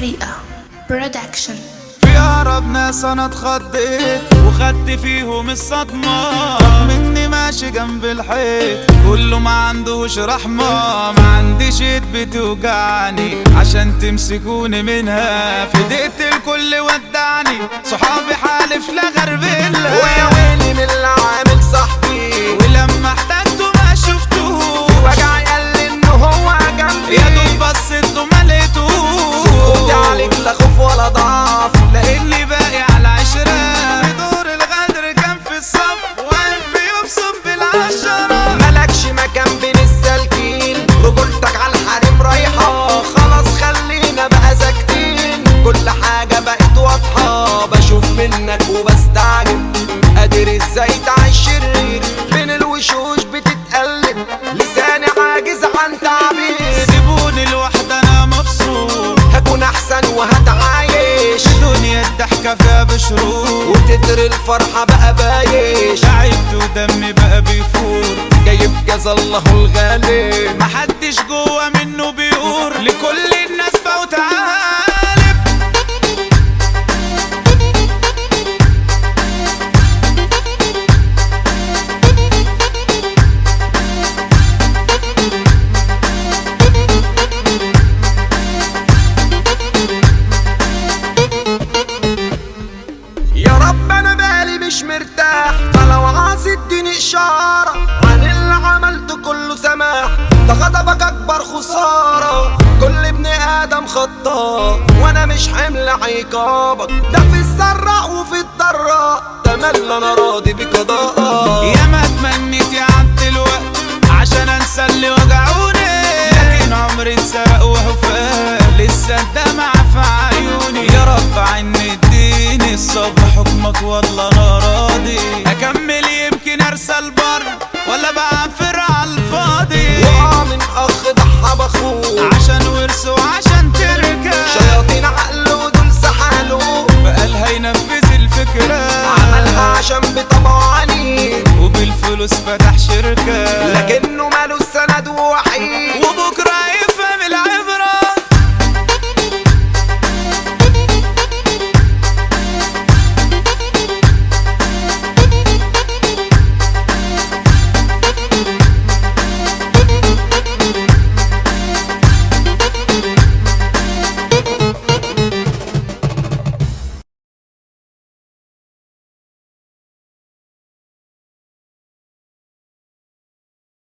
حريقة برودكشن في أقرب ناس أنا اتخضيت وخدت فيهم الصدمة رغم إني ماشي جنب الحيط كله ما عندوش رحمة ما عنديش ايد بتوجعني عشان تمسكوني منها فديت الكل ودعني صحابي حالف لا غربلة ويا ويلي من اللي عامل صاحبي ولما احتجته ما شفتوه وجع قال لي انه هو جنبي يا دوب بصيت له ما لقيتوش قلت عليك لا خوف ولا ضعف لاني باقي على عشرة في دور الغدر كان في الصف وقلبي يبصم بالعشرة ملكش مكان بين السالكين رجولتك على الحريم رايحة خلاص خلينا بقى ساكتين كل حاجة بقت واضحة بشوف منك وبستعجب قادر ازاي تعيش شرير بين الوشوش بتتقلب لساني عاجز عن تعبير سيبوني لوحدي انا مبسوط هكون احسن وهتعايش دنيا الضحكة فيها بشروق وتتر الفرحة بقى بايش تعبت ودمي بقى بيفور جايب جزا الله الغالب محدش جوا منه بيقور لكل الناس فوت عالب يا رب انا بالي مش مرتاح فلو عايز اديني اشاره عن اللي عملته كله سماح ده غضبك اكبر خساره كل ابن ادم خطاء وانا مش حمل عقابك ده في السراء وفي الضراء تملى انا راضي بقضاءك يا ما تمنيت يعدي الوقت عشان انسى اللي وجعوني لكن عمري اتسرق وهو فات لسه الدمع في عيوني يا رب عني اديني الصبر حكمك والله انا راضي اكمل يمكن ارسل بر ولا بعفر على الفاضي وقع من اخ ضحى باخوه عشان ورثه